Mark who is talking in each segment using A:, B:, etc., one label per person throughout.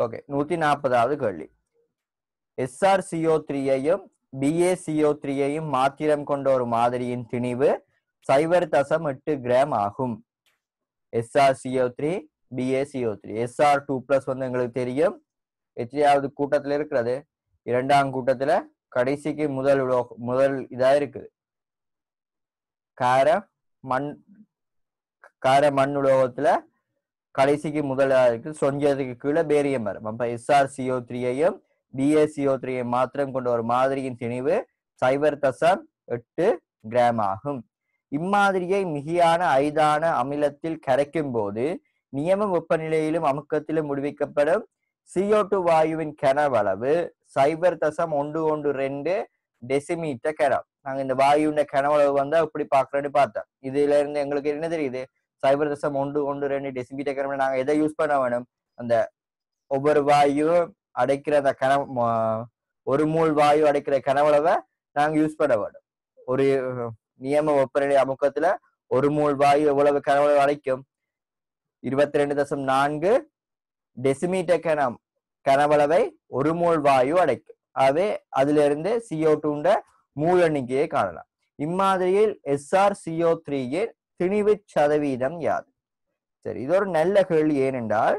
A: Okay நூத்தி நாற்பதாவது கேள்வி எஸ்ஆர்சிஓ த்ரீயையும் பிஏசிஓ த்ரீயையும் மாத்திரம் கொண்ட ஒரு மாதிரியின் திணிவு சைபர் தசம் எட்டு கிராம் ஆகும் SRCO three BACO three SR two plus வந்து எங்களுக்கு தெரியும் எத்தனையாவது கூட்டத்துல இருக்கிறது இரண்டாம் கூட்டத்துல கடைசிக்கு முதல் உலோக முதல் இதா இருக்குது கார மண் கார மண் உலோகத்துல கடைசிக்கு முதலா இருக்கு சொஞ்சதுக்கு கீழே பேரியம் வரும் அப்ப எஸ்ஆர்சிஓ த்ரீயையும் பிஏசிஓ த்ரீயை மாத்திரம் கொண்ட ஒரு மாதிரியின் திணிவு சைபர் தசம் எட்டு கிராம் ஆகும் இம்மாதிரியை மிகையான ஐதான அமிலத்தில் கரைக்கும் போது நியம வெப்பநிலையிலும் அமுக்கத்திலும் முடிவிக்கப்படும் CO2 டூ வாயுவின் கனவளவு சைபர் தசம் ஒன்று ஒன்று ரெண்டு டெசிமீட்டர் கனம் நாங்க இந்த வாயுவின் கனவளவு வந்து அப்படி பாக்குறேன்னு பார்த்தோம் இதுல இருந்து எங்களுக்கு என்ன தெரியுது சைபர் தசம் ஒன்று ஒன்று ரெண்டு டெசிமீட்டர் கனம் நாங்க எதை யூஸ் பண்ண வேணும் அந்த ஒவ்வொரு வாயுவும் அடைக்கிற அந்த கன ம- ஒரு மூல் வாயு அடைக்கிற கனவளவை நாங்க யூஸ் பண்ண வேணும் ஒரு அஹ், நியம வெப்பநிலை அமுக்கத்துல ஒரு மூல் வாயு எவ்வளவு கனவளவு அடைக்கும் இருபத்தி ரெண்டு தசம் நான்கு டெசிமீட்டர் கனம் கனவளவை ஒரு மூல் வாயு அடைக்கும் ஆகவே அதுல இருந்து சிஓ டூண்ட மூல் எண்ணிக்கையை காணலாம் இம்மாதிரியில் எஸ்ஆர் சிஓ த்ரீயின் திணிவு சதவீதம் யாது சரி இது ஒரு நல்ல கேள்வி ஏனென்றால்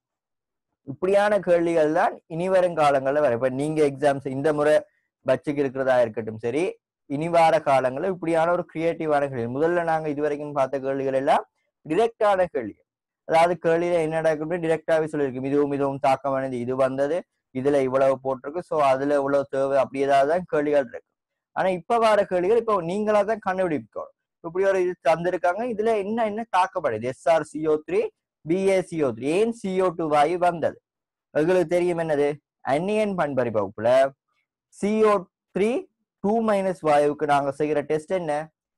A: இப்படியான கேள்விகள் தான் இனி வரும் காலங்கள்ல வரும் இப்ப நீங்க எக்ஸாம்ஸ் இந்த முறை பட்சுக்கு இருக்கிறதா இருக்கட்டும் சரி இனி வார காலங்களில் இப்படியான ஒரு கிரியேட்டிவான கேள்வி முதல்ல நாங்க இதுவரைக்கும் பார்த்த கேள்விகள் எல்லாம் டிரெக்டான கேள்வி அதாவது கேள்வியில என்ன நடக்கும் டிரெக்டாவே சொல்லியிருக்கும் இதுவும் இதுவும் தாக்கம் அடைந்து இது வந்தது இதுல இவ்வளவு போட்டிருக்கு சோ அதுல இவ்வளவு தேவை அப்படி ஏதாவது தான் கேள்விகள் இருக்கு ஆனா இப்ப வர கேள்விகள் இப்போ நீங்களா தான் கண்டுபிடிக்கணும் இப்படி ஒரு இது தந்திருக்காங்க இதுல என்ன என்ன தாக்கப்படுது SR CO three BACO three ஏன் சிஓ டூ வாயு வந்தது உங்களுக்கு தெரியும் என்னது அன்னியன் பண்பறி வகுப்புல சிஓ த்ரீ டூ மைனஸ் வாயுவுக்கு நாங்க செய்கிற டெஸ்ட் என்ன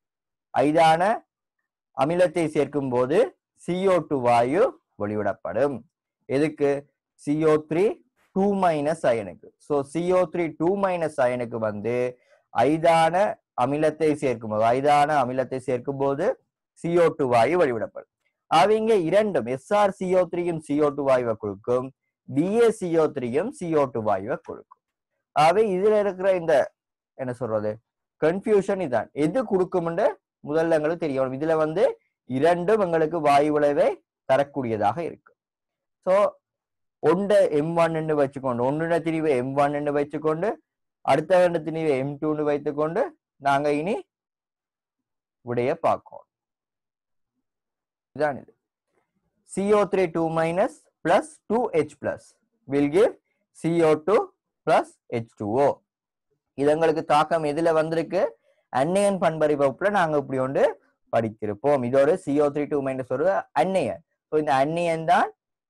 A: ஐதான அமிலத்தை சேர்க்கும் போது சிஓ டூ வாயு வெளிவிடப்படும் எதுக்கு சிஓ த்ரீ டூ மைனஸ் அயனுக்கு so CO three two minus அயனுக்கு வந்து ஐதான அமிலத்தை சேர்க்கும் போது ஐதான அமிலத்தை சேர்க்கும் போது சிஓ டூ வாயு வெளிவிடப்படும் அவங்க இரண்டும் எஸ்ஆர் சிஓ த்ரீயும் சிஓ டூ வாயுவை கொடுக்கும் பிஏசிஓ த்ரீயும் சிஓ டூ வாயுவை கொடுக்கும் ஆகவே இதுல இருக்கிற இந்த என்ன சொல்றது கன்ஃபியூஷன் இதான் எது கொடுக்கும்னு முதல்ல எங்களுக்கு தெரியணும் இதுல வந்து இரண்டும் எங்களுக்கு வாயு விளைவை தரக்கூடியதாக இருக்கு ஸோ ஒன்றை எம் ஒன்னு வச்சுக்கொண்டு ஒன்றுன திரிவை எம் ஒன்னு வச்சுக்கொண்டு அடுத்த ரெண்டு திரிவை எம் டூன்னு வைத்துக்கொண்டு நாங்க இனி விடைய பார்க்கோம் இதான் இது CO3 three two minus plus two H plus will give CO2 two plus H two O இது எங்களுக்கு தாக்கம் எதுல வந்திருக்கு அன்னையன் பண்பறி வகுப்புல நாங்க இப்படி ஒன்று படித்திருப்போம் இதோட CO3 த்ரீ டூ மைனஸ் ஒரு அன்னையன் ஸோ இந்த அன்னையன் தான்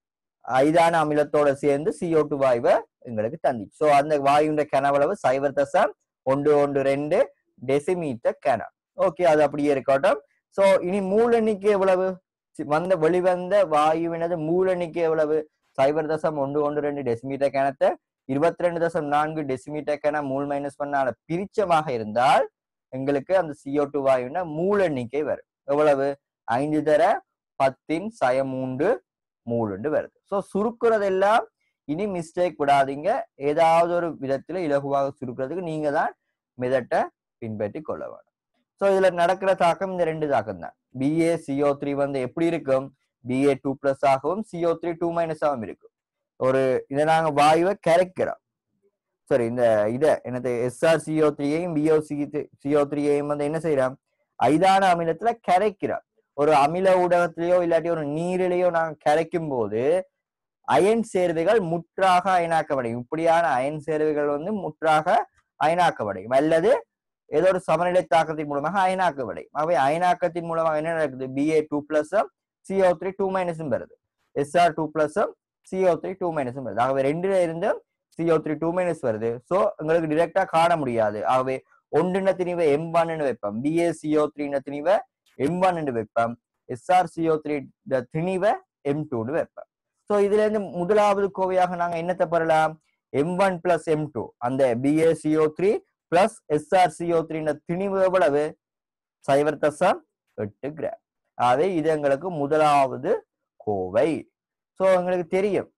A: ஐதான அமிலத்தோட சேர்ந்து CO2 டூ வாயுவை எங்களுக்கு தந்துச்சு ஸோ அந்த வாயுன்ற கனவளவு சைபர் தசம் ஒன்று ஒன்று ரெண்டு டெசிமீட்டர் கனம் ஓகே அது அப்படியே இருக்கட்டும் ஸோ இனி மூல் எண்ணிக்கை எவ்வளவு சி- வந்த வெளிவந்த வாயுவினது மூல் எண்ணிக்கை எவ்வளவு சைபர் தசம் ஒன்று ஒன்று ரெண்டு டெசிமீட்டர் கணத்தை இருபத்தி ரெண்டு தசம் நான்கு டெசிமீட்டர் கன மூல் மைனஸ் பண்ணால பிரிச்சமாக இருந்தால் எங்களுக்கு அந்த CO2 டூ வாயுவின மூல் எண்ணிக்கை வரும் எவ்வளவு ஐந்து தர பத்தின் சய மூன்று மூலுண்டு வருது ஸோ சுருக்குறதெல்லாம் இனி மிஸ்டேக் விடாதீங்க ஏதாவது ஒரு விதத்துல இலகுவாக சுருக்குறதுக்கு நீங்க தான் மிதட்ட பின்பற்றி கொள்ள வேண்டும் ஸோ இதுல நடக்கிற தாக்கம் இந்த ரெண்டு தாக்கம் தான் பிஏ சிஓ த்ரீ வந்து எப்படி இருக்கும் பிஏ டூ பிளஸ் ஆகவும் சிஓ த்ரீ டூ மைனஸ் ஆகவும் இருக்கும் ஒரு இதை நாங்க வாயுவை கரைக்கிறோம் சரி இந்த இத என்னது எஸ்ஆர் சிஓ த்ரீயையும் பிஓ சி சிஓ த்ரீயையும் வந்து என்ன செய்யறோம் ஐதான அமிலத்துல கரைக்கிறோம் ஒரு அமில ஊடகத்திலேயோ இல்லாட்டி ஒரு நீரிலேயோ நாங்க கரைக்கும் போது அயன் சேர்வைகள் முற்றாக அயனாக்கப்படையும் இப்படியான அயன் சேர்வைகள் வந்து முற்றாக அயனாக்கப்படையும் அல்லது ஏதோ ஒரு சமநிலை தாக்கத்தின் மூலமாக அயனாக்கப்படையும் அவை அயனாக்கத்தின் மூலமாக என்ன நடக்குது பிஏ டூ பிளஸும் சிஓ த்ரீ டூ மைனஸும் வருது எஸ்ஆர் டூ பிளஸும் சிஓ த்ரீ டூ மைனஸும் வருது ஆகவே ரெண்டுல இருந்தும் சிஓ த்ரீ டூ மைனஸ் வருது ஸோ உங்களுக்கு டிரெக்டா காண முடியாது ஆகவே ஒன்றுன திணிவை எம் ஒன்னு வைப்போம் பிஏ சிஓ த்ரீன திணிவை எம் ஒன்னு வைப்போம் எஸ்ஆர் சிஓ த்ரீ திணிவை எம் டூன்னு வைப்போம் ஸோ இதுல இருந்து முதலாவது கோவையாக நாங்க என்னத்தை பெறலாம் M one plus M two அந்த BA CO three plus SR CO த்ரீன திணிவு எவ்வளவு சைபர் தசம் எட்டு கிராம் ஆகவே இது எங்களுக்கு முதலாவது கோவை ஸோ எங்களுக்கு தெரியும்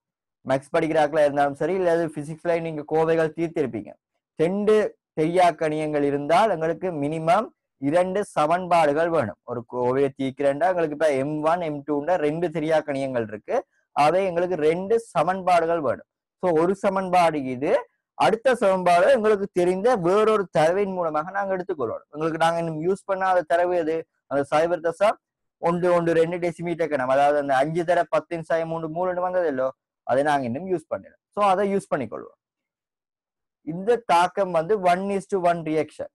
A: மேக்ஸ் படிக்கிறாக்களா இருந்தாலும் சரி இல்லது பிசிக்ஸ்ல நீங்க கோவைகள் தீர்த்திருப்பீங்க ரெண்டு தெரியா கணியங்கள் இருந்தால் எங்களுக்கு மினிமம் இரண்டு சமன்பாடுகள் வேணும் ஒரு கோவையை தீர்க்கிறேன்டா எங்களுக்கு இப்ப எம் ஒன் எம் டூன்ற ரெண்டு தெரியா கணியங்கள் இருக்கு அவை எங்களுக்கு ரெண்டு சமன்பாடுகள் வேணும் ஸோ ஒரு சமன்பாடு இது அடுத்த சமன்பாடு எங்களுக்கு தெரிந்த வேறொரு தரவின் மூலமாக நாங்க எடுத்துக்கொள்ளணும் எங்களுக்கு நாங்க இன்னும் யூஸ் பண்ணாத தரவு எது அந்த சைபர் தசா ஒன்று ஒன்று ரெண்டு டெசிமீட்டர் கணம் அதாவது அந்த அஞ்சு தர பத்தின் சாய மூணு மூணு வந்தது இல்லோ அதை நாங்க இன்னும் யூஸ் பண்ணல ஸோ அதை யூஸ் பண்ணிக்கொள்வோம் இந்த தாக்கம் வந்து one is to one reaction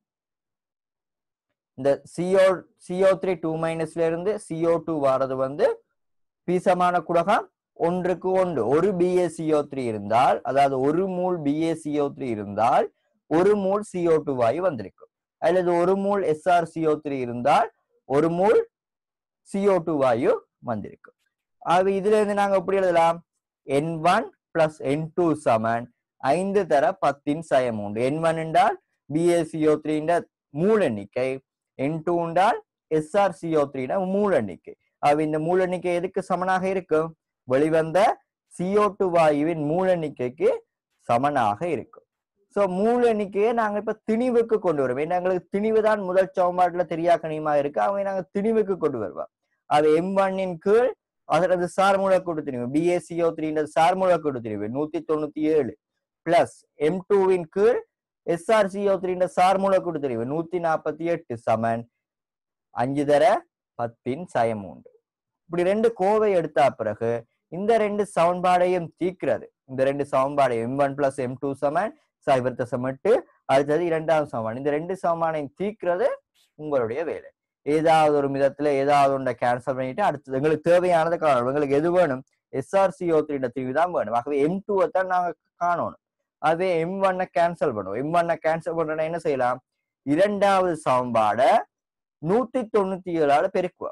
A: இந்த சிஓ சிஓ த்ரீ டூ மைனஸ்ல இருந்து சிஓ டூ வாரது வந்து பீசமான குடகம் ஒன்றுக்கு ஒன்று ஒரு பிஏசிஓ த்ரீ இருந்தால் அதாவது ஒரு மூல் பிஏசிஓ த்ரீ இருந்தால் ஒரு மூல் சிஓ டூ வாயு வந்திருக்கும் அல்லது ஒரு மூல் எஸ்ஆர் சிஓ த்ரீ இருந்தால் ஒரு மூல் சிஓ டூ வாயு வந்திருக்கும் ஆக இதுல இருந்து நாங்க எப்படி எழுதலாம் N one plus N two சமன் ஐந்து தர பத்தின் சயம் உண்டு என் ஒன் என்றால் பிஏசிஓ த்ரீ மூல் எண்ணிக்கை என் டூ என்றால் எஸ்ஆர்சிஓ த்ரீனா மூல் எண்ணிக்கை அவ இந்த மூல் எண்ணிக்கை எதுக்கு சமனாக இருக்கும் வெளிவந்த சிஓ டூ வாயுவின் மூல் எண்ணிக்கைக்கு சமனாக இருக்கும் சோ மூல் எண்ணிக்கையை நாங்க இப்ப திணிவுக்கு கொண்டு வருவோம் ஏன்னா எங்களுக்கு திணிவு தான் முதல் சமன்பாட்டுல தெரியா கணியமா இருக்கு அவங்க நாங்க திணிவுக்கு கொண்டு வருவோம் அது எம் ஒன்னின் கீழ் அதனது சார் மூலக்கூட்டு திணிவு பிஏசிஓ த்ரீன்றது சார் மூலக்கூட்டு திணிவு நூத்தி தொண்ணூத்தி ஏழு பிளஸ் எம் டூவின் கீழ் எஸ்ஆர்சிஓ த்ரீன்ற சார் மூலக்கூட்டு திணிவு நூத்தி நாற்பத்தி எட்டு சமன் அஞ்சு தர பத்தின் சயம் உண்டு இப்படி ரெண்டு கோவை எடுத்தா பிறகு இந்த ரெண்டு சமன்பாடையும் தீக்கிறது இந்த ரெண்டு சமன்பாடையும் M one plus M two சமன் சைபர் தசம் எட்டு அடுத்தது இரண்டாவது சமன்பாடு இந்த ரெண்டு சமன்பாடையும் தீக்கிறது உங்களுடைய வேலை ஏதாவது ஒரு விதத்துல ஏதாவது ஒன்றை கேன்சல் பண்ணிட்டு அடுத்தது எங்களுக்கு தேவையானதை காணணும் எங்களுக்கு எது வேணும் எஸ்ஆர்சிஓ த்ரீட தீர்வு தான் வேணும் ஆகவே எம் டூவை தான் நாங்க காணணும் அதே எம் ஒன்னை கேன்சல் பண்ணுவோம் எம் ஒன்னை கேன்சல் பண்றோம்னா என்ன செய்யலாம் இரண்டாவது சமன்பாட நூத்தி தொண்ணூத்தி ஏழால பெருக்குவோம்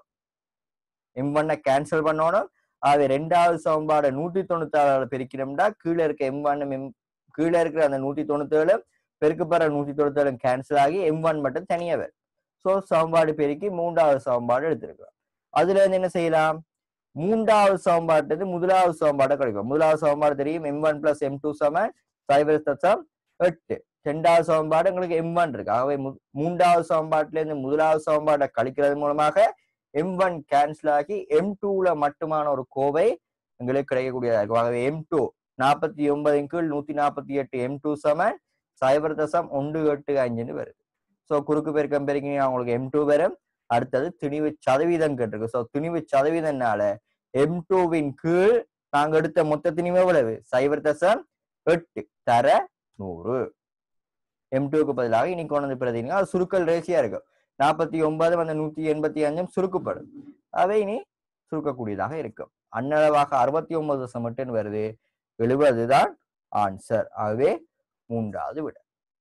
A: எம் ஒன்னை கேன்சல் பண்ணணும் அது ரெண்டாவது சமன்பாடை நூத்தி தொண்ணூத்தி ஆறால பெருக்கிறோம்னா கீழே இருக்க எம் ஒன் எம் கீழே இருக்கிற அந்த நூத்தி தொண்ணூத்தி ஏழு பெருக்கப்படுற நூத்தி தொண்ணூத்தி ஏழு கேன்சல் ஆகி எம் ஒன் மட்டும் தனியா வரும் ஸோ சமன்பாடு பெருக்கி மூன்றாவது சமன்பாடு எடுத்திருக்கோம் அதுல இருந்து என்ன செய்யலாம் மூன்றாவது சமன்பாட்டு முதலாவது சமன்பாடை கிடைக்கும் முதலாவது சமன்பாடு தெரியும் M one plus M two சமன் சைபர் தசம் எட்டு ரெண்டாவது சமன்பாடு எங்களுக்கு எம் ஒன் இருக்கு ஆகவே மு- மூன்றாவது சமன்பாட்டுல இருந்து முதலாவது சமன்பாட்டை கழிக்கிறது மூலமாக எம் ஒன் கேன்சல் ஆகி எம் டூல மட்டுமான ஒரு கோவை எங்களுக்கு கிடைக்கக்கூடியதா இருக்கும் ஆகவே எம் டூ நாற்பத்தி ஒன்பதின் கீழ் நூத்தி நாற்பத்தி எட்டு எம் டூ சமன் சைபர் தசம் ஒன்று எட்டு அஞ்சுன்னு வருது ஸோ குறுக்கு பெருக்கம் பெருக்கி உங்களுக்கு எம் டூ வரும் அடுத்தது திணிவு சதவீதம் கேட்டிருக்கு ஸோ திணிவு சதவீதம்னால எம் டூவின் கீழ் நாங்க எடுத்த மொத்த திணிவு எவ்வளவு சைபர் தசம் எட்டு தர நூறு எம் டூக்கு பதிலாக இன்னைக்கு கொண்டு வந்து பிரதிங்க அது சுருக்கல் ரேசியா இருக்கும் நாற்பத்தி ஒன்பது வந்து நூத்தி எண்பத்தி அஞ்சும் சுருக்கப்படும் அவை இனி சுருக்கக்கூடியதாக இருக்கும் அன்னளவாக அறுபத்தி ஒன்பது தசம் எட்டுன்னு வருது எழுபது தான் ஆன்சர் ஆகவே மூன்றாவது விட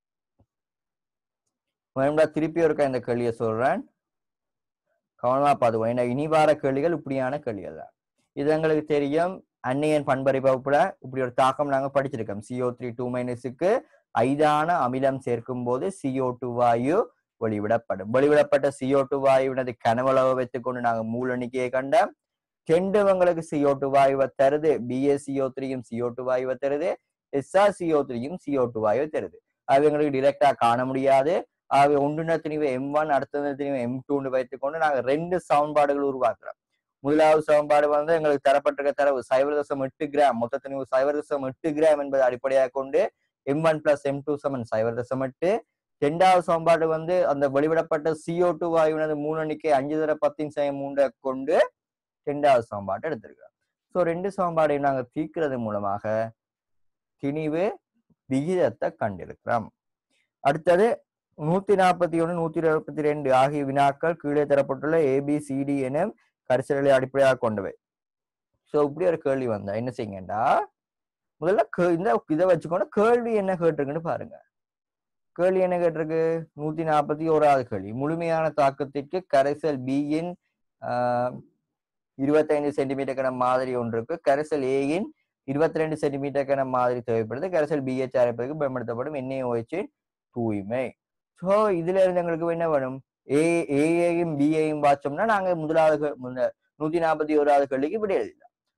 A: வேணும்டா திருப்பி ஒருக்கா இந்த கேள்வியை சொல்றேன் கவனமா பார்த்துக்கோ ஏன்னா இனி வார கேள்விகள் இப்படியான கேள்விகள் தான் இது எங்களுக்கு தெரியும் அன்னையன் பண்பறை வகுப்புல இப்படி ஒரு தாக்கம் நாங்க படிச்சிருக்கோம் சிஓ த்ரீ டூ மைனஸுக்கு ஐதான அமிலம் சேர்க்கும் போது சிஓ டூ வாயு வெளிவிடப்படும் வெளிவிடப்பட்ட சிஓ டூ வாயுவினது கனவளவு வைத்துக்கொண்டு நாங்க மூல எண்ணிக்கையை கண்டோம் கெண்டவங்களுக்கு சிஓ டூ வாயுவை தருது பிஏசிஓ த்ரீயும் சிஓ டூ வாயுவை தருது எஸ்ஆர் சிஓ த்ரீயும் சிஓ டூ வாயுவை தருது அது எங்களுக்கு டிரெக்டா காண முடியாது ஆகவே ஒன்றுன திணிவு எம் ஒன் அடுத்த திணிவு எம் டூன்னு வைத்துக்கொண்டு நாங்க ரெண்டு சமன்பாடுகள் உருவாக்குறோம் முதலாவது சமன்பாடு வந்து எங்களுக்கு தரப்பட்டிருக்க தரவு சைபர் தசம் எட்டு கிராம் மொத்த திணிவு சைபர் தசம் எட்டு கிராம் என்பதை அடிப்படையாக கொண்டு M one plus M two சமன் சைபர் தசம் எட்டு இரண்டாவது சமன்பாடு வந்து அந்த வெளிவிடப்பட்ட சிஓ டூ வாயுவினது மூணு எண்ணிக்கை அஞ்சு தர பத்தின் சமயம் மூன்றை கொண்டு இரண்டாவது சமன்பாட்டை எடுத்திருக்கிறோம் ஸோ ரெண்டு சமன்பாடையும் நாங்கள் தீர்க்கிறது மூலமாக திணிவு விகிதத்தை கண்டிருக்கிறோம் அடுத்தது நூத்தி நாற்பத்தி ஒன்று நூத்தி நாற்பத்தி ரெண்டு ஆகிய வினாக்கள் கீழே தரப்பட்டுள்ள ஏபிசிடி என கரிசல்களை அடிப்படையாக கொண்டவை ஸோ இப்படி ஒரு கேள்வி வந்தா என்ன செய்யுங்கடா முதல்ல கே- இந்த இதை வச்சுக்கொண்டு கேள்வி என்ன கேட்டிருக்குன்னு பாருங்க கேள்வி என்ன கேட்டிருக்கு நூத்தி நாற்பத்தி ஓராவது கேள்வி முழுமையான தாக்கத்திற்கு கரைசல் பியின் இருபத்தைந்து சென்டிமீட்டர் கன மாதிரி ஒன்று இருக்கு கரைசல் ஏயின் இருபத்தி ரெண்டு சென்டிமீட்டர் கன மாதிரி தேவைப்படுது கரைசல் பிஹெச் அரைப்பதற்கு பயன்படுத்தப்படும் எண்ணெய் ஓய்ச்சின் தூய்மை ஸோ இதுல இருந்து எங்களுக்கு என்ன வேணும் ஏ ஏயையும் பிஏயும் பார்த்தோம்னா நாங்க முதலாவது கே- முன்ன- நூத்தி நாற்பத்தி ஓராவது கேள்விக்கு இப்படி எழுதலாம்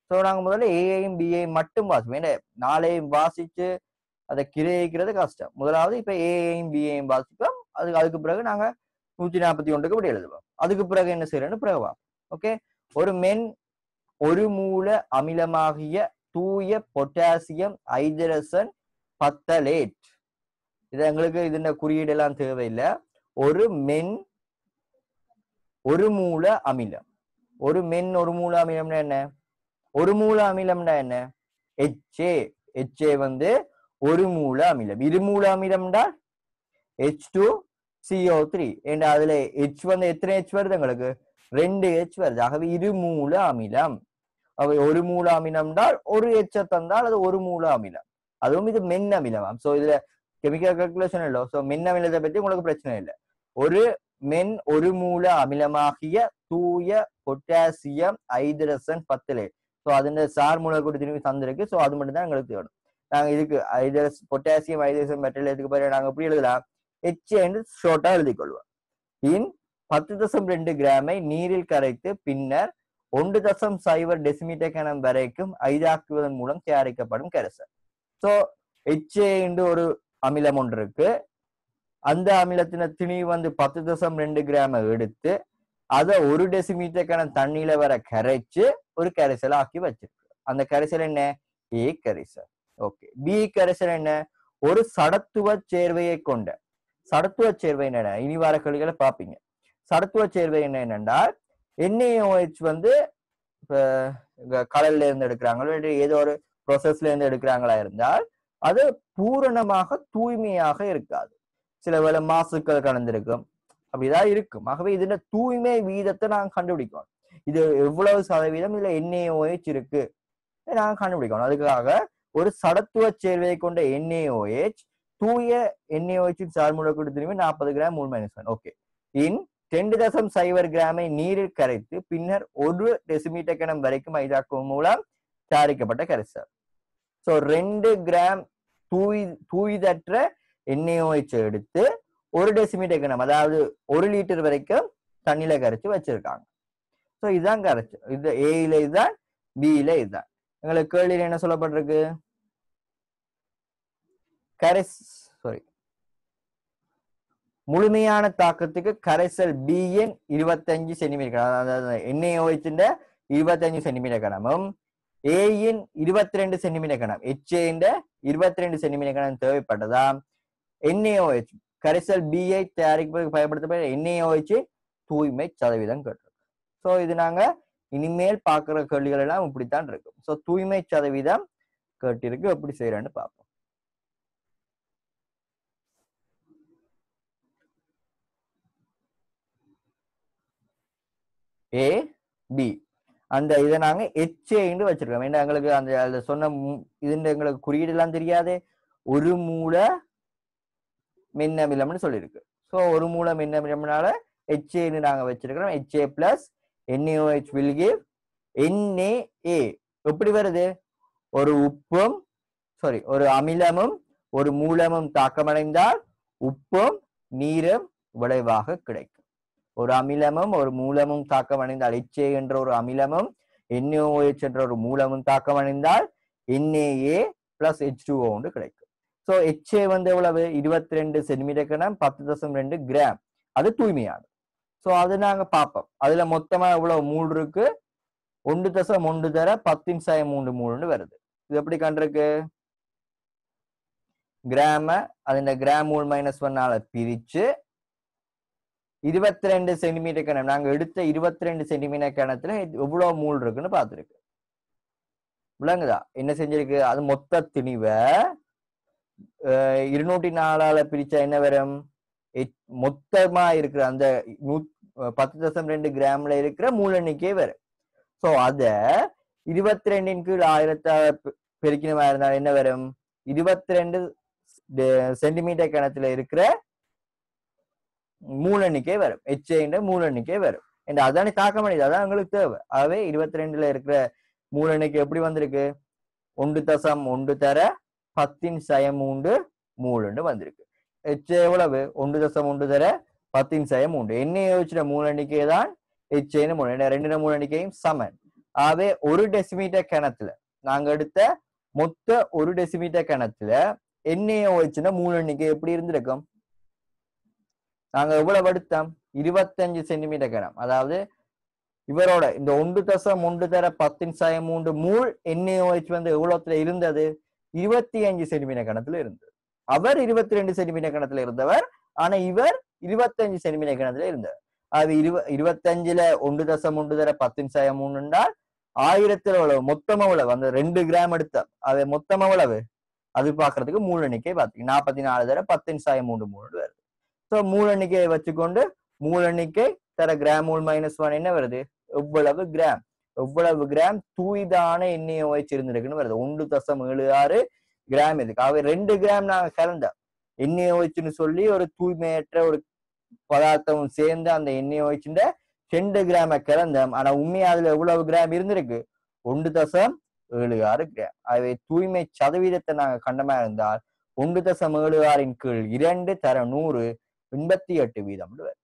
A: ஸோ நாங்க முதல்ல ஏஐயும் பிஏயும் மட்டும் வாசிப்போம் ஏன்னா நாளையும் வாசிச்சு அதை கிரகிக்கிறது கஷ்டம் முதலாவது இப்ப ஏஐயும் பிஏயும் வாசிப்போம் அதுக்கு அதுக்கு பிறகு நாங்க நூத்தி நாற்பத்தி ஒன்றுக்கு இப்படி எழுதுவோம் அதுக்கு பிறகு என்ன செய்யறேன்னு பிறகு ஓகே ஒரு மென் ஒரு மூல அமிலமாகிய தூய பொட்டாசியம் ஐதரசன் பத்தலேட் இது எங்களுக்கு இதுன்ற குறியீடு எல்லாம் தேவையில்லை ஒரு மென் ஒரு மூல அமிலம் ஒரு மென் ஒரு மூல அமிலம்னா என்ன ஒரு மூல அமிலம்னா என்ன எச்ஏ எச்ஏ வந்து ஒரு மூல அமிலம் இரு மூல அமிலம்டா ஹெச் டூ சிஓ த்ரீ ஏண்டா அதுல ஹெச் வந்து எத்தனை ஹெச் வருது எங்களுக்கு ரெண்டு ஹெச் வருது ஆகவே இரு மூல அமிலம் அவை ஒரு மூல அமிலம்டால் ஒரு எச்ச தந்தால் அது ஒரு மூல அமிலம் அதுவும் இது மென் அமிலமாம் சோ இதுல கெமிக்கல் கல்குலேஷன் இல்லை சோ மென் அமிலத்தை பத்தி உங்களுக்கு பிரச்சனை இல்லை ஒரு மென் ஒரு மூல அமிலமாகிய தூய பொட்டாசியம் ஐதரசன் பத்திலே ஸோ அதுல சார் மூலக்கூறு திரும்பி தந்திருக்கு ஸோ அது மட்டும் தான் எங்களுக்கு தேடும் நாங்க இதுக்கு ஐதரஸ் பொட்டாசியம் ஐதரசன் மெட்டல் இதுக்கு பிறகு நாங்க எப்படி எழுதலாம் எச் என்று ஷோர்ட்டா எழுதிக் கொள்வோம் இன் பத்து தசம் ரெண்டு கிராமை நீரில் கரைத்து பின்னர் ஒன்று தசம் சைபர் டெசிமீட்டர் கணம் வரைக்கும் ஐதாக்குவதன் மூலம் தயாரிக்கப்படும் கரைசல் ஸோ எச்ஏ என்று ஒரு அமிலம் ஒன்று இருக்கு அந்த அமிலத்தின திணி வந்து பத்து தசம் ரெண்டு கிராம எடுத்து அதை ஒரு டெசிமீட்டர் கணம் தண்ணியில வர கரைச்சு ஒரு கரைசல் ஆக்கி வச்சிருக்கு அந்த கரைசல் என்ன ஏ கரைசல் ஓகே பி கரைசல் என்ன ஒரு சடத்துவ சேர்வையை கொண்ட சடத்துவ சேர்வை என்ன இனி வர கழிகளை பார்ப்பீங்க சடத்துவ சேர்வை என்ன என்னென்றால் என்ஏஓஹெச் வந்து இப்போ கடல்ல இருந்து எடுக்கிறாங்களோ இல்லை ஏதோ ஒரு ப்ரொசஸ்ல இருந்து எடுக்கிறாங்களா இருந்தால் அது பூரணமாக தூய்மையாக இருக்காது சில வேளை மாசுக்கள் கலந்திருக்கும் அப்படிதான் இருக்கும் ஆகவே இதுல தூய்மை வீதத்தை நாங்க கண்டுபிடிக்கணும் இது எவ்வளவு சதவீதம் இதுல என்ஏஓஹெச் இருக்கு நாங்க கண்டுபிடிக்கணும் அதுக்காக ஒரு சடத்துவ சேர்வையை கொண்ட என்ஏஓஹெச் தூய என்ஏஓஹெச் சார்மூலக்கூடு திரும்பி நாற்பது கிராம் மூணு மைனஸ் ஒன் ஓகே இன் ரெண்டு தசம் சைபர் கிராமை நீரில் கரைத்து பின்னர் ஒரு டெசிமீட்டர் கணம் வரைக்கும் ஐதாக்கும் மூலம் தயாரிக்கப்பட்ட கரைசல் ஸோ ரெண்டு கிராம் தூய் தூய்தற்ற எண்ணெயோய்ச் எடுத்து ஒரு டெசிமீட்டர் கணம் அதாவது ஒரு லிட்டர் வரைக்கும் தண்ணியில கரைச்சு வச்சிருக்காங்க ஸோ இதுதான் கரைச்சு இது ஏல இதுதான் பியில இதுதான் எங்களுக்கு கேள்வியில் என்ன சொல்லப்பட்டிருக்கு கரைஸ் சாரி முழுமையான தாக்கத்துக்கு கரைசல் பிஎன் இருபத்தஞ்சு சென்டிமீட்டர் அதாவது என்ஏஓஹெச்சின் இருபத்தஞ்சு சென்டிமீட்டர் கணமும் ஏயின் இருபத்தி ரெண்டு சென்டிமீட்டர் கணம் எச்ஏண்ட இருபத்தி ரெண்டு சென்டிமீட்டர் கணம் தேவைப்பட்டதாம் என்ஏஓஹெச் கரைசல் பிஐ தயாரிப்பதற்கு பயன்படுத்தப்பட்ட என்ஏஓஹெச் தூய்மை சதவீதம் கேட்டிருக்கு ஸோ இது நாங்க இனிமேல் பார்க்குற கேள்விகள் எல்லாம் இப்படித்தான் இருக்கும் ஸோ தூய்மை சதவீதம் கேட்டிருக்கு எப்படி செய்யறேன்னு பார்ப்போம் ஏ பி அந்த இதை நாங்க எச்ஏன்னு வச்சிருக்கோம் ஏன்னா எங்களுக்கு அந்த அதுல சொன்ன மு- இதுன்ற எங்களுக்கு குறியீடு எல்லாம் தெரியாதே ஒரு மூல மின்னமிலம்னு சொல்லியிருக்கு ஸோ ஒரு மூல மின்னமிலம்னால ஹெச்ஏன்னு நாங்க வச்சிருக்கிறோம் HA plus NaOH will give NaA எப்படி வருது ஒரு உப்பும் சாரி ஒரு அமிலமும் ஒரு மூலமும் தாக்கமடைந்தால் உப்பும் நீரும் விளைவாக கிடைக்கும் ஒரு அமிலமும் ஒரு மூலமும் தாக்கமடைந்தால் HA என்ற ஒரு அமிலமும் NaOH என்ற ஒரு மூலமும் தாக்கமடைந்தால் NaA பிளஸ் ஹெச் டூ ஒன்று கிடைக்கும் ஸோ HA வந்து எவ்வளவு இருபத்தி ரெண்டு சென்டிமீட்டர் கணம் பத்து தசம் ரெண்டு கிராம் அது தூய்மையானது ஸோ அது நாங்க பார்ப்போம் அதுல மொத்தமா எவ்வளவு மூல் இருக்கு ஒன்று தசம் ஒன்று தர பத்தின் சாய மூன்று மூணுன்னு வருது இது எப்படி கண்டிருக்கு கிராம அது கிராம் மூல் மைனஸ் ஒன்னால பிரிச்சு இருபத்தி ரெண்டு சென்டிமீட்டர் கணம் நாங்க எடுத்த இருபத்தி ரெண்டு சென்டிமீட்டர் கணத்துல இது எவ்வளவு மூல் இருக்குன்னு பார்த்துருக்கு விளங்குதா என்ன செஞ்சிருக்கு அது மொத்த திணிவை அஹ், இருநூற்றி நாலால பிரிச்சா என்ன வரும் எட்- மொத்தமா இருக்கிற அந்த நூத் அஹ், பத்து தசம் ரெண்டு கிராம்ல இருக்கிற மூல் எண்ணிக்கை வரும் சோ அத இருபத்தி ரெண்டின் கீழ் ஆயிரத்தால பெ- பெருக்கினமா இருந்தால் என்ன வரும் இருபத்தி ரெண்டு சென்டிமீட்டர் கணத்துல இருக்கிற மூல் எண்ணிக்கை வரும் எச்ஏன்ற மூல் எண்ணிக்கை வரும் and அதானே தாக்க முடியுது அதான் உங்களுக்கு தேவை ஆகவே இருபத்தி ரெண்டுல இருக்கிற மூல் எண்ணிக்கை எப்படி வந்திருக்கு ஒன்று தசம் ஒன்று தர பத்தின் சயம் மூன்று மூலுன்னு வந்திருக்கு எச்ஏ எவ்வளவு ஒன்று தசம் ஒன்று தர பத்தின் சயம் மூன்று என்ன யோசிச்சிட மூல் எண்ணிக்கை தான் எச்ஏன்னு மூணு ஏன்னா ரெண்டு மூல் எண்ணிக்கையும் சமன் ஆகவே ஒரு டெசிமீட்டர் கிணத்துல நாங்க எடுத்த மொத்த ஒரு டெசிமீட்டர் கிணத்துல என்ஏஓஹெச்னா மூணு எண்ணிக்கை எப்படி இருந்திருக்கும் நாங்க எவ்வளவு எடுத்தோம் இருபத்தஞ்சு சென்டிமீட்டர் கிணம் அதாவது இவரோட இந்த ஒன்று தசம் ஒன்று தர பத்தின் சாயம் மூன்று மூல் என்ஏஓஹெச் வந்து எவ்வளவுல இருந்தது இருபத்தி அஞ்சு சென்டிமீட்டர் கணத்துல இருந்தது அவர் இருபத்தி ரெண்டு சென்டிமீட்டர் கணத்துல இருந்தவர் ஆனா இவர் இருபத்தஞ்சு சென்டிமீட்டர் கணத்துல இருந்தவர் அது இருவ இருபத்தஞ்சுல ஒன்று தசம் ஒன்று தர பத்தின் சாயம் மூணு என்றால் ஆயிரத்துல எவ்வளவு மொத்தம் எவ்வளவு அந்த ரெண்டு கிராம் எடுத்த அது மொத்தம் எவ்வளவு அது பாக்குறதுக்கு மூணு எண்ணிக்கை பாத்தீங்க நாற்பத்தி நாலு தர பத்தின் சாயம் மூன்று மூணு வருது ஸோ மூணு எண்ணிக்கையை வச்சுக்கொண்டு மூணு எண்ணிக்கை தர கிராம் மூல் மைனஸ் ஒன் என்ன வருது எவ்வளவு கிராம் எவ்வளவு கிராம் தூய்தான எண்ணெயை வச்சிருந்திருக்குன்னு வருது ஒன்று தசம் ஏழு ஆறு கிராம் இதுக்கு ஆகவே ரெண்டு கிராம் நாங்க கலந்தோம் எண்ணெயை வச்சுன்னு சொல்லி ஒரு தூய்மையற்ற ஒரு பதார்த்தம் சேர்ந்து அந்த எண்ணெயை வச்சுட்ட ரெண்டு கிராம கலந்தோம் ஆனா உண்மையா அதுல எவ்வளவு கிராம் இருந்திருக்கு ஒன்று தசம் ஏழு ஆறு கிராம் ஆகவே தூய்மை சதவீதத்தை நாங்க கண்டமா இருந்தால் ஒன்று தசம் ஏழு ஆறின் கீழ் இரண்டு தர நூறு எண்பத்தி எட்டு வீதம் வரும்.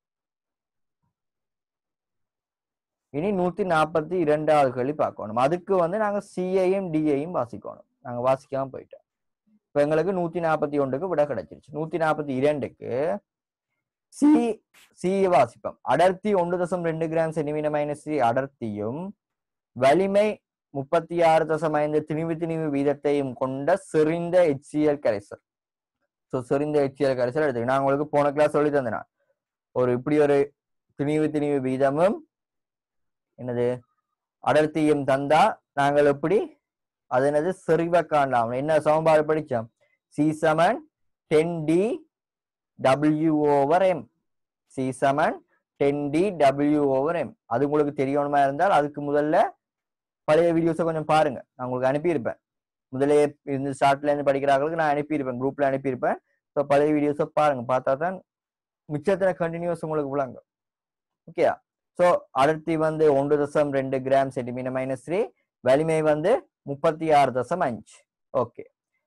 A: இனி நூத்தி நாற்பத்தி இரண்டாவது கேள்வி பார்க்கணும் அதுக்கு வந்து நாங்க சிஐயும் டிஐயும் வாசிக்கணும் நாங்க வாசிக்காம போயிட்டோம் இப்ப எங்களுக்கு நூத்தி நாற்பத்தி ஒன்றுக்கு விட கிடைச்சிருச்சு நூத்தி நாற்பத்தி இரண்டுக்கு சி சி வாசிப்போம் அடர்த்தி ஒன்று தசம் ரெண்டு கிராம் சென்டிமீட்டர் மைனஸ் சி அடர்த்தியும் வலிமை முப்பத்தி ஆறு தசம் ஐந்து திணிவு திணிவு வீதத்தையும் கொண்ட செறிந்த HCl கரைசல் ஸோ செறிந்த HCl கரைசல் எடுத்துக்க நான் உங்களுக்கு போன கிளாஸ் சொல்லி தந்தேன் ஒரு இப்படி ஒரு திணிவு திணிவு வீதமும் என்னது அடர்த்தியும் தந்தா நாங்கள் எப்படி அது என்னது செறிவை காணலாம் என்ன சமன்பாடு படிச்சோம் சி சமன் ten D W over M C சமன் ten D W over M அது உங்களுக்கு தெரியணுமா இருந்தால் அதுக்கு முதல்ல பழைய வீடியோஸை கொஞ்சம் பாருங்க நான் உங்களுக்கு அனுப்பியிருப்பேன் முதலே இருந்து ஸ்டார்ட்ல இருந்து படிக்கிறாங்களுக்கு நான் அனுப்பியிருப்பேன் குரூப்ல அனுப்பியிருப்பேன் ஸோ பழைய வீடியோஸை பாருங்க பார்த்தா தான் மிச்சத்துல கண்டினியூஸ் உங்களுக்கு விளங்கும் ஓகேயா ஸோ அடர்த்தி வந்து ஒன்று தசம் ரெண்டு கிராம் சென்டிமீட்டர் மைனஸ் த்ரீ வலிமை வந்து முப்பத்தி ஆறு தசம் அஞ்சு ஓகே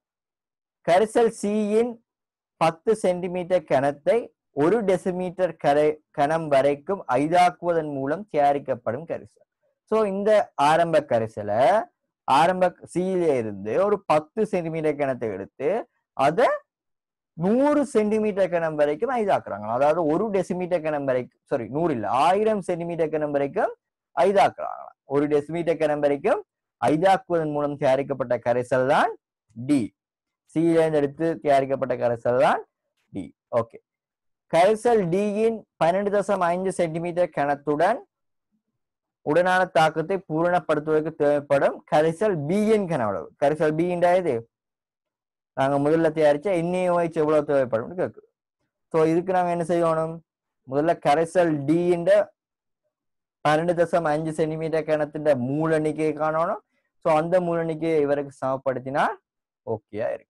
A: கரிசல் சியின் பத்து சென்டிமீட்டர் கனத்தை ஒரு டெசிமீட்டர் கரை கனம் வரைக்கும் ஐதாக்குவதன் மூலம் தயாரிக்கப்படும் கரிசல் ஸோ இந்த ஆரம்ப கரிசலை ஆரம்ப சீல இருந்து ஒரு பத்து சென்டிமீட்டர் கிணத்தை எடுத்து அதை நூறு சென்டிமீட்டர் கிணம் வரைக்கும் ஐதாக்குறாங்க அதாவது ஒரு டெசிமீட்டர் கிணம் வரைக்கும் சாரி நூறு இல்ல ஆயிரம் சென்டிமீட்டர் கிணம் வரைக்கும் ஐதாக்குறாங்களாம் ஒரு டெசிமீட்டர் கிணம் வரைக்கும் ஐதாக்குவதன் மூலம் தயாரிக்கப்பட்ட கரைசல் தான் டி சீல இருந்து எடுத்து தயாரிக்கப்பட்ட கரைசல் தான் டி ஓகே கரைசல் டியின் பன்னெண்டு தசம் ஐந்து சென்டிமீட்டர் கணத்துடன் உடனான தாக்கத்தை பூரணப்படுத்துவதற்கு தேவைப்படும் கரைசல் பியின் கனவளவு கரைசல் பியின் இது நாங்க முதல்ல தயாரிச்ச என்ஏஓஹெச் எவ்வளவு தேவைப்படும் கேட்குது ஸோ இதுக்கு நாங்க என்ன செய்யணும் முதல்ல கரைசல் டியின் பன்னெண்டு தசம் அஞ்சு சென்டிமீட்டர் கணத்தின் மூல எண்ணிக்கையை காணணும் ஸோ அந்த மூல எண்ணிக்கையை இவருக்கு சமப்படுத்தினால் ஓகேயா இருக்கும்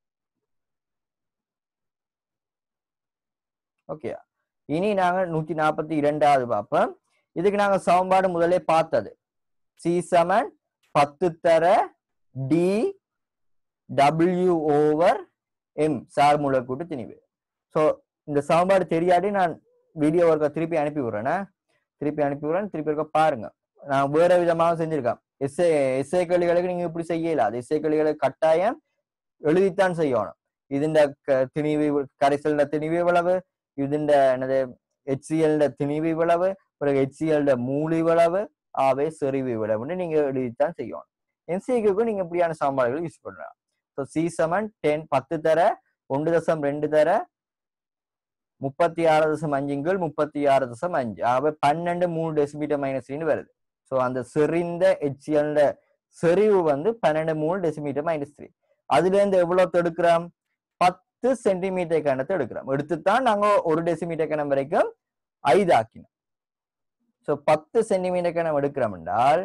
A: ஓகே இனி நாங்க நூத்தி நாற்பத்தி இரண்டாவது பார்ப்போம் இதுக்கு நாங்க சமன்பாடு முதலே பார்த்தது சி சமன் பத்து தர டி டபிள்யூ ஓவர் எம் சார் மூலக்கூட்டு திணிவு ஸோ இந்த சமன்பாடு தெரியாட்டி நான் வீடியோ ஒர்க்கை திருப்பி அனுப்பி விடுறேன்னா திருப்பி அனுப்பி விடுறேன் திருப்பி இருக்க பாருங்க நான் வேற விதமாக செஞ்சிருக்கேன் எஸ்ஏ எஸ்ஏ கேள்விகளுக்கு நீங்க இப்படி செய்யல அது எஸ்ஏ கேள்விகளுக்கு கட்டாயம் எழுதித்தான் செய்யணும் இதுண்ட க- திணிவு கரைசல்ட திணிவு இவ்வளவு இதுண்ட என்னது HCl ட திணிவு இவ்வளவு பிறகு HCl ட மூலி இவ்வளவு ஆவே செறிவு இவ்வளவுன்னு நீங்க எழுதித்தான் செய்யணும் என்சிக்கு நீங்க இப்படியான சமன்பாடுகள் யூஸ் பண்ணலாம் ஸோ சி செவன் டென் பத்து தர ஒன்று தசம் ரெண்டு தர முப்பத்தி ஆறு தசம் அஞ்சுங்கள் முப்பத்தி ஆறு தசம் அஞ்சு ஆகவே பன்னெண்டு மூணு டெசிமீட்டர் மைனஸ் த்ரீன்னு வருது ஸோ அந்த செறிந்த ஹெச்சிஎல் செறிவு வந்து பன்னெண்டு மூணு டெசிமீட்டர் மைனஸ் த்ரீ அதுல இருந்து எவ்வளவு எடுக்கிறோம் பத்து சென்டிமீட்டர் கணத்தை எடுக்கிறோம் எடுத்துத்தான் நாங்க ஒரு டெசிமீட்டர் கணம் வரைக்கும் ஐதாக்கினோம் ஸோ பத்து சென்டிமீட்டர் கணம் எடுக்கிறோம் என்றால்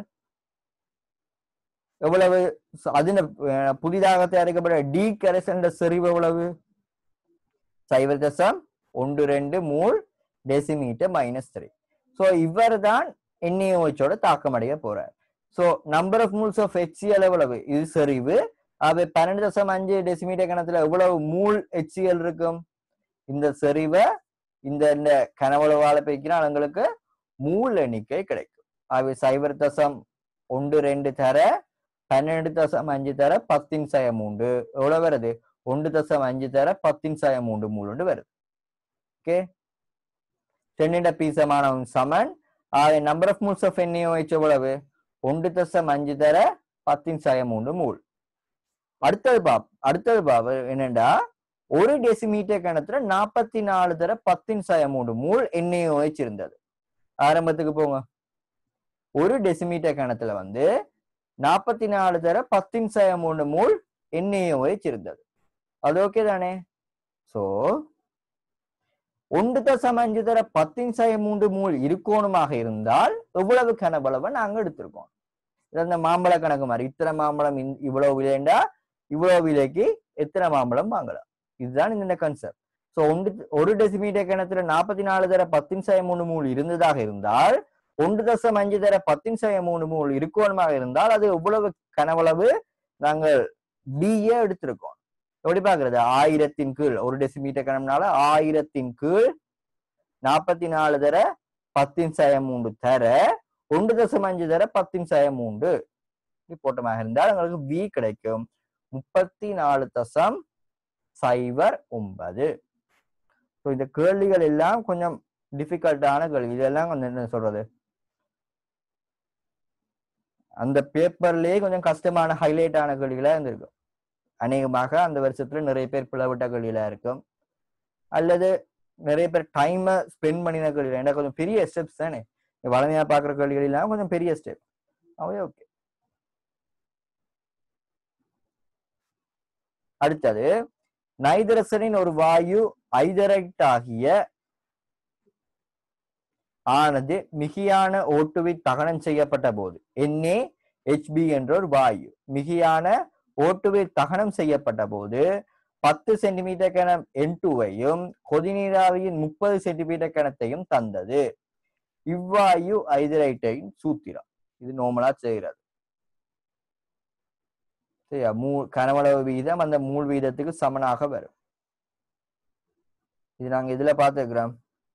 A: எவ்வளவு ச- அதின அஹ், புதிதாக தயாரிக்கப்பட்ட டி கரைசல் செறிவு எவ்வளவு சைவர் தசம் ஒன்று ரெண்டு mol decimetre minus three so இவர் தான் என்ஏஓச்சோட தாக்கம் அடைய போறார் so number of moles of HCl எவ்வளவு இது செறிவு அவை பன்னெண்டு தசம் அஞ்சு டெசிமீட்டர் கணத்துல எவ்வளவு மூல் ஹெச்சிஎல் இருக்கும் இந்த செறிவை இந்த இந்த கனவளவால பெருக்கினால் எங்களுக்கு மூல் எண்ணிக்கை கிடைக்கும் அவை சைபர் தசம் ஒன்று ரெண்டு தர பன்னெண்டு தசம் அஞ்சு தர பத்தின் சய மூன்று எவ்வளவு வருது ஒன்று தசம் அஞ்சு தர பத்தின் சய மூன்று மூணு வருது ஓகே டென்னிட பீசமானவன் சமன் number of moles of NaOH எவ்வளவு ஒன்று தசம் அஞ்சு தர பத்தின் சய மூன்று மூல் அடுத்தது பாப் அடுத்தது பாப் என்னண்டா ஒரு டெசிமீட்டர் கணத்துல நாற்பத்தி நாலு தர பத்தின் சய மூன்று மூல் என்ஏஓஹெச் இருந்தது ஆரம்பத்துக்கு போங்க ஒரு டெசிமீட்டர் கணத்துல வந்து நாற்பத்தி நாலு தர பத்தின் சய மூணு மூல் என்ஏஓஹெச் இருந்தது அது ஓகே தானே சோ ஒன்று தசம் அஞ்சு தர பத்தின் சய மூன்று மூல் இருக்கோணுமாக இருந்தால் எவ்வளவு கனபளவை நாங்க எடுத்திருக்கோம் இது அந்த மாம்பழ கணக்கு மாதிரி இத்தனை மாம்பழம் இந்த- இவ்வளவு விலைண்டா இவ்வளவு விலைக்கு எத்தனை மாம்பழம் வாங்கலாம் இதுதான் இந்த கன்செப்ட் சோ ஒன்று ஒரு டெசிமீட்டர் கிணத்துல நாற்பத்தி நாலு தர பத்தின் சய மூணு மூல் இருந்ததாக இருந்தால் ஒன்று தசம் அஞ்சு தர பத்தின் சய மூணு மூல் இருக்கோணமாக இருந்தால் அது எவ்வளவு கனவளவு நாங்கள் பிஏ எடுத்திருக்கோம் எப்படி பாக்குறது ஆயிரத்தின் கீழ் ஒரு டெசிமீட்டர் கணம்னால ஆயிரத்தின் கீழ் நாற்பத்தி நாலு தர பத்தின் சய மூன்று தர ஒன்று தசம் அஞ்சு தர பத்தின் சய மூன்று இப்படி போட்டமாக இருந்தால் எங்களுக்கு வி கிடைக்கும் முப்பத்தி நாலு தசம் சைபர் ஒன்பது ஸோ இந்த கேள்விகள் எல்லாம் கொஞ்சம் டிஃபிகல்ட்டான கேள்வி இதெல்லாம் கொஞ்சம் என்ன சொல்றது அந்த பேப்பர்லயே கொஞ்சம் கஷ்டமான ஹைலைட் ஆன கேள்விகளா இருந்திருக்கும் அநேகமாக அந்த வருஷத்துல நிறைய பேர் பிளவிட்ட கேள்விகளா இருக்கும் அல்லது நிறைய பேர் டைமை ஸ்பெண்ட் பண்ணின கேள்விகள் ஏன்னா கொஞ்சம் பெரிய ஸ்டெப்ஸ் தானே இந்த வளமையா பாக்குற கேள்விகள் எல்லாம் கொஞ்சம் பெரிய ஸ்டெப் அவே ஓகே அடுத்தது நைதரசனின் ஒரு வாயு ஐதரைட் ஆகிய ஆனது மிகியான ஓட்டுவில் தகனம் செய்யப்பட்ட போது என்ஏ ஹெச்பி என்ற ஒரு வாயு மிகியான ஓட்டுவில் தகனம் செய்யப்பட்ட போது பத்து சென்டிமீட்டர் கணம் என் டூவையும் கொதிநீராவியின் முப்பது சென்டிமீட்டர் கணத்தையும் தந்தது இவ்வாயு ஐதரைட்டின் சூத்திரம் இது நோமலா செய்கிறது சரியா மூ கனவளவு வீதம் அந்த மூல் வீதத்துக்கு சமனாக வரும் இது நாங்க இதுல பார்த்துக்கிறோம்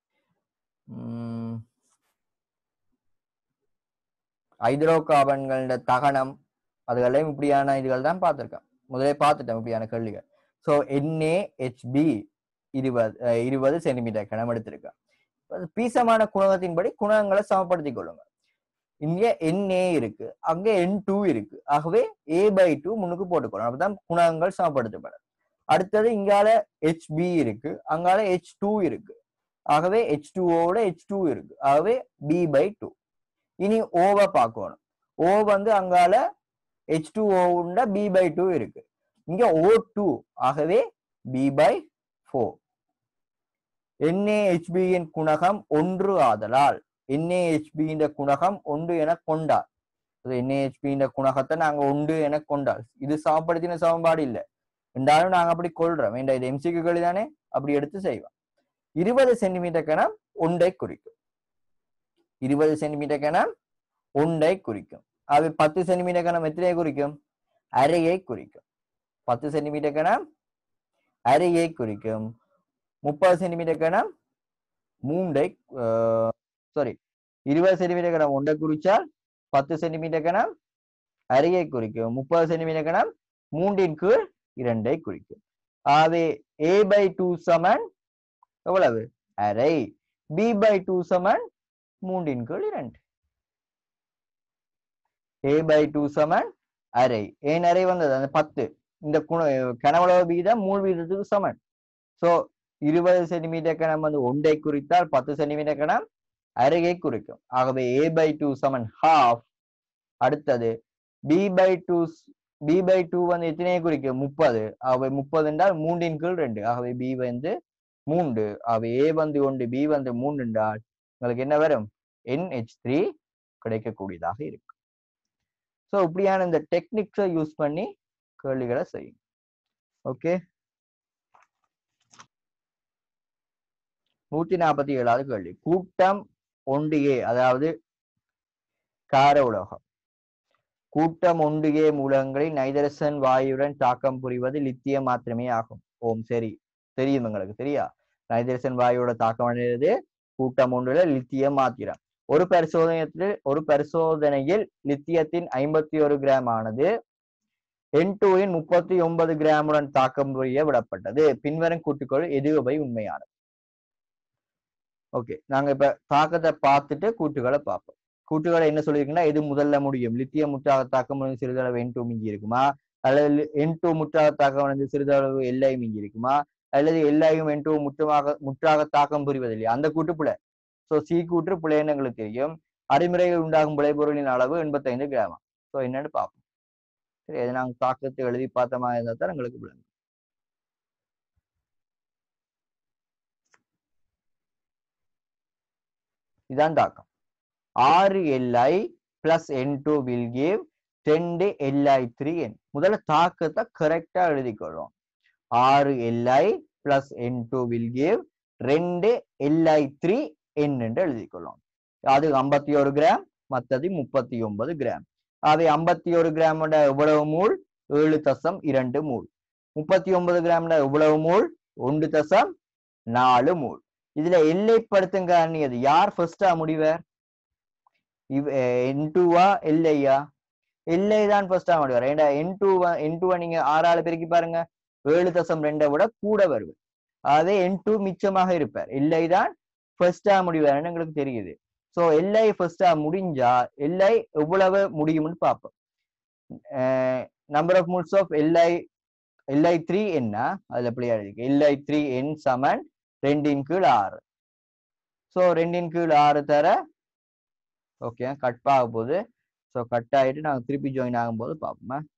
A: ஹைட்ரோ கார்பன்களோட தகனம் அதுகளையும் இப்படியான இதுகள் தான் பார்த்துருக்கோம் முதலே பார்த்துட்டோம் இப்படியான கேள்விகள் ஸோ என்ஏ ஹெச்பி இருபது அஹ் இருபது சென்டிமீட்டர் கணம் எடுத்திருக்கோம் அது பீசமான குணகத்தின்படி குணகங்களை சமப்படுத்திக் கொள்ளுங்க இங்க என்ஏ இருக்கு அங்க என் டூ இருக்கு ஆகவே ஏ பை டூ முன்னுக்கு போட்டுக்கொள்ளணும் அப்பதான் குணகங்கள் சமப்படுத்தப்படும் அடுத்தது இங்கால ஹெச்பி இருக்கு அங்கால ஹெச் டூ இருக்கு ஆகவே ஹெச் டூவோட ஹெச் டூ இருக்கு ஆகவே பி பை டூ இனி ஓவை பார்க்கணும் ஓ வந்து அங்கால ஹெச் டூ ஓவுண்ட பி பை டூ இருக்கு இங்க ஓ டூ ஆகவே பி பை ஃபோர் என்ஏஹெச்பியின் குணகம் ஒன்று ஆதலால் என்ஏஹெச்பியின் குணகம் ஒன்று என கொண்டார் என்ஏஹெச்பியின் குணகத்தை நாங்க ஒன்று என கொண்டால் இது சமப்படுத்தின சமன்பாடு இல்லை என்றாலும் நாங்க அப்படி கொள்றோம் வேண்டாம் இது எம்சிக்கு கேள்வி தானே அப்படி எடுத்து செய்வோம் இருபது சென்டிமீட்டர் கணம் ஒன்றை குறிக்கும் இருபது சென்டிமீட்டர் கணம் ஒன்றை குறிக்கும் அது பத்து சென்டிமீட்டர் கணம் எத்தனையை குறிக்கும் அரையை குறிக்கும் பத்து சென்டிமீட்டர் கணம் அரையை குறிக்கும் முப்பது சென்டிமீட்டர் கணம் மூண்டை சாரி இருபது சென்டிமீட்டர் கணம் ஒன்றை குறிச்சால் பத்து சென்டிமீட்டர் கணம் அரையை குறிக்கும் முப்பது சென்டிமீட்டர் கணம் மூன்றின் கீழ் இரண்டை குறிக்கும் ஆகவே ஏ பை டூ சமன் எவ்வளவு அரை பி பை டூ சமன் மூன்றின் கீழ் இரண்டு ஏ பை டூ சமன் அரை ஏன் அரை வந்தது அந்த பத்து இந்த குண கனவளவு வீதம் மூல் வீதத்துக்கு சமன் சோ இருபது சென்டிமீட்டர் கணம் வந்து ஒன்றை குறித்தால் பத்து சென்டிமீட்டர் கணம் அருகே குறிக்கும் ஆகவே ஏ பை டூ சமன் ஹாஃப் அடுத்தது B by two B by two வந்து எத்தனையை குறிக்கும் முப்பது ஆகவே முப்பது என்றால் மூன்றின் கீழ் ரெண்டு ஆகவே பி வந்து மூன்று ஆகவே ஏ வந்து ஒன்று பி வந்து மூன்று என்றால் உங்களுக்கு என்ன வரும் என்ஹெச் த்ரீ கிடைக்கக்கூடியதாக இருக்கும் ஸோ இப்படியான இந்த டெக்னிக்ஸை யூஸ் பண்ணி கேள்விகளை செய்யும் ஓகே நூத்தி நாற்பத்தி ஏழாவது கேள்வி கூட்டம் ஒன்றியே அதாவது கார உலோகம் கூட்டம் ஒன்றியே மூலங்களில் நைதரசன் வாயுடன் தாக்கம் புரிவது லித்தியம் மாத்திரமே ஆகும் ஓம் சரி தெரியும் எங்களுக்கு சரியா நைதரசன் வாயுவோட தாக்கம் அடைகிறது கூட்டம் ஒன்றுல லித்தியம் மாத்திரம் ஒரு பரிசோதனையில் ஒரு பரிசோதனையில் லித்தியத்தின் ஐம்பத்தி ஒரு கிராம் ஆனது என் டூவின் முப்பத்தி ஒன்பது கிராமுடன் தாக்கம் புரிய விடப்பட்டது பின்வரும் கூட்டுக்கள் எதுவை உண்மையானது ஓகே நாங்க இப்ப தாக்கத்தை பார்த்துட்டு கூட்டுகளை பார்ப்போம் கூட்டுகளை என்ன சொல்லியிருக்குன்னா எது முதல்ல முடியும் லித்தியம் முற்றாக தாக்கம் முடியும் சிறிதளவு என் டூ மிஞ்சி இருக்குமா அல்லது என் டூ முற்றாக தாக்கம் அடைந்து சிறிதளவு எல்ஐ மிஞ்சி இருக்குமா அல்லது எல்லையும் என் டூ முற்றமாக முற்றாக தாக்கம் புரிவதில்லை அந்த கூட்டு பிழை ஸோ சி கூற்று பிழைன்னு எங்களுக்கு தெரியும் அறிமுறையில் உண்டாகும் விளைபொருளின் அளவு எண்பத்தைந்து கிராமா ஸோ என்னன்னு பார்ப்போம் சரி அதை நாங்கள் தாக்கத்தை எழுதி பார்த்த மாதிரி இருந்தால் தான் எங்களுக்கு விளங்கும் இதான் தாக்கம் ஆறு L I plus N two will give ரெண்டு எல்ஐ த்ரீ என் முதல்ல தாக்கத்தை கரெக்டா எழுதிக்கொள்வோம் ஆறு L I plus N two will give ரெண்டு எல்ஐ த்ரீ என் என்று எழுதிக்கொள்வோம் அது ஐம்பத்தி ஒரு கிராம் மற்றது முப்பத்தி ஒன்பது கிராம் அவை ஐம்பத்தி ஒரு கிராமோட எவ்வளவு மூல் ஏழு தசம் இரண்டு மூல் முப்பத்தி ஒன்பது கிராம்ல எவ்வளவு மூல் ஒன்று தசம் நாலு மூல் இதுல எல்லைப்படுத்துங்க அண்ணியது யார் ஃபர்ஸ்டா முடிவர் இவ் என் டூவா எல்லையா எல்லை தான் ஃபர்ஸ்டா முடிவார் ஏண்டா என் டூ என் டூவை நீங்க ஆறால பெருக்கி பாருங்க ஏழு தசம் ரெண்டை விட கூட வருவார் அதே என் டூ மிச்சமாக இருப்பார் எல்லை தான் ஃபர்ஸ்டா முடிவார்னு எங்களுக்கு தெரியுது ஸோ எல்ஐ ஃபர்ஸ்டா முடிஞ்சா எல்ஐ எவ்வளவு முடியும்னு பார்ப்போம் number of moles of L I L I three என்ன அதுல பிள்ளையா இருக்கு எல்ஐ த்ரீ என் சமன் ரெண்டின் கீழ் ஆறு ஸோ ரெண்டின் கீழ் ஆறு தர ஓகே கட் ஆக போகுது ஸோ கட் ஆகிட்டு நாங்கள் திருப்பி ஜாயின் ஆகும்போது பார்ப்போமா